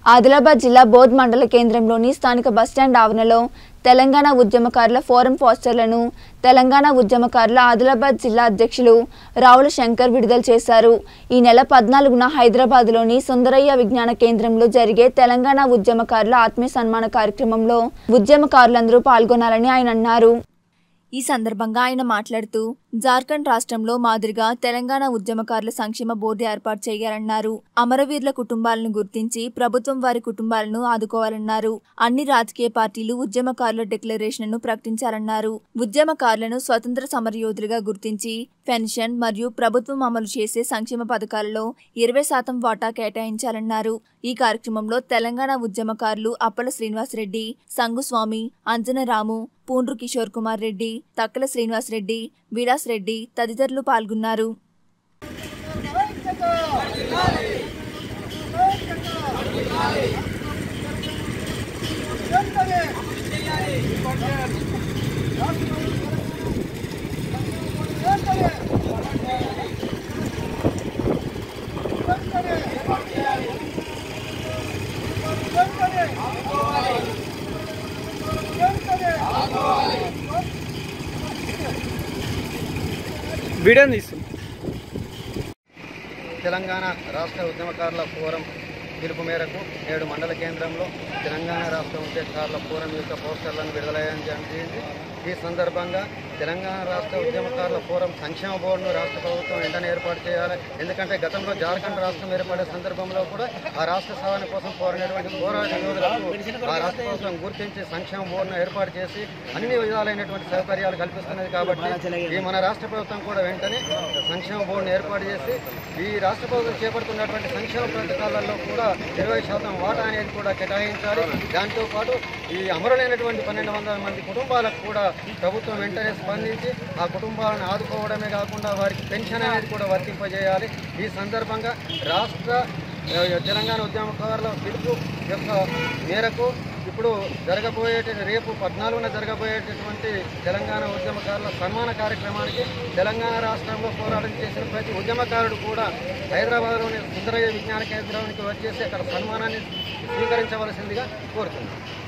ఆదిలాబాద్ జిల్లా బోధ్ మండల కేంద్రంలోని స్థానిక బస్టాండ్ ఆవరణలో తెలంగాణ ఉద్యమకారుల ఫోరం పోస్టర్లను తెలంగాణ ఉద్యమకారుల ఆదిలాబాద్ జిల్లా అధ్యక్షులు రావుల శంకర్ విడుదల చేశారు ఈ నెల పద్నాలుగున హైదరాబాద్లోని సుందరయ్య విజ్ఞాన కేంద్రంలో జరిగే తెలంగాణ ఉద్యమకారుల ఆత్మీయ సన్మాన కార్యక్రమంలో ఉద్యమకారులందరూ పాల్గొనాలని ఆయన అన్నారు ఈ సందర్భంగా ఆయన మాట్లాడుతూ జార్ఖండ్ రాష్ట్రంలో మాదిరిగా తెలంగాణ ఉద్యమకారుల సంక్షేమ బోర్డు ఏర్పాటు చేయాలన్నారు అమరవీరుల కుటుంబాలను గుర్తించి ప్రభుత్వం వారి కుటుంబాలను ఆదుకోవాలన్నారు అన్ని రాజకీయ పార్టీలు ఉద్యమకారుల డిక్లరేషన్ ను ప్రకటించాలన్నారు ఉద్యమకారులను స్వతంత్ర సమరయోధులుగా గుర్తించి పెన్షన్ మరియు ప్రభుత్వం అమలు చేసే సంక్షేమ పథకాలలో ఇరవై శాతం వాటా కేటాయించాలన్నారు ఈ కార్యక్రమంలో తెలంగాణ ఉద్యమకారులు అప్పల శ్రీనివాసరెడ్డి సంగుస్వామి అంజనరాము పూండ్రు కిషోర్ కుమార్ రెడ్డి తక్కల శ్రీనివాస్ రెడ్డి విలాస్ రెడ్డి తదితరులు పాల్గొన్నారు వీడియో తీస్తుంది తెలంగాణ రాష్ట్ర ఉద్యమకారుల ఫోరం పిలుపు మేరకు నేడు మండల కేంద్రంలో తెలంగాణ రాష్ట్ర ఉద్యమకారుల ఫోరం యొక్క పోస్టర్లను విడుదల జరిగింది ఈ సందర్భంగా తెలంగాణ రాష్ట్ర ఉద్యమకారుల ఫోరం సంక్షేమ బోర్డును రాష్ట్ర ప్రభుత్వం వెంటనే ఏర్పాటు చేయాలి ఎందుకంటే గతంలో జార్ఖండ్ రాష్ట్రం ఏర్పడే సందర్భంలో కూడా ఆ రాష్ట్ర సాధన కోసం కోరినటువంటి పోరాట యోధులకు ఆ రాష్ట్ర ప్రభుత్వం గుర్తించి సంక్షేమ బోర్డును ఏర్పాటు చేసి అన్ని విధాలైనటువంటి సౌకర్యాలు కల్పిస్తున్నది కాబట్టి ఈ మన రాష్ట్ర ప్రభుత్వం కూడా వెంటనే సంక్షేమ బోర్డును ఏర్పాటు చేసి ఈ రాష్ట్ర ప్రభుత్వం చేపడుతున్నటువంటి సంక్షేమ పథకాలలో కూడా ఇరవై శాతం వాటా అనేది కూడా కేటాయించాలి దాంతోపాటు ఈ అమరులైనటువంటి పన్నెండు వందల మంది కుటుంబాలకు కూడా ప్రభుత్వం వెంటనే స్పందించి ఆ కుటుంబాలను ఆదుకోవడమే కాకుండా వారికి పెన్షన్ అనేది కూడా వర్తింపజేయాలి ఈ సందర్భంగా రాష్ట్ర ఆ, తెలంగాణ ఉద్యమకారుల పిలుపు యొక్క మేరకు ఇప్పుడు జరగబోయే రేపు పద్నాలుగున జరగబోయేటటువంటి తెలంగాణ ఉద్యమకారుల సన్మాన కార్యక్రమానికి తెలంగాణ రాష్ట్రంలో పోరాటం చేసిన ప్రతి ఉద్యమకారుడు కూడా హైదరాబాద్లోని సుందరయ్య విజ్ఞాన కేంద్రానికి వచ్చేసి అక్కడ సన్మానాన్ని స్వీకరించవలసిందిగా కోరుతున్నాను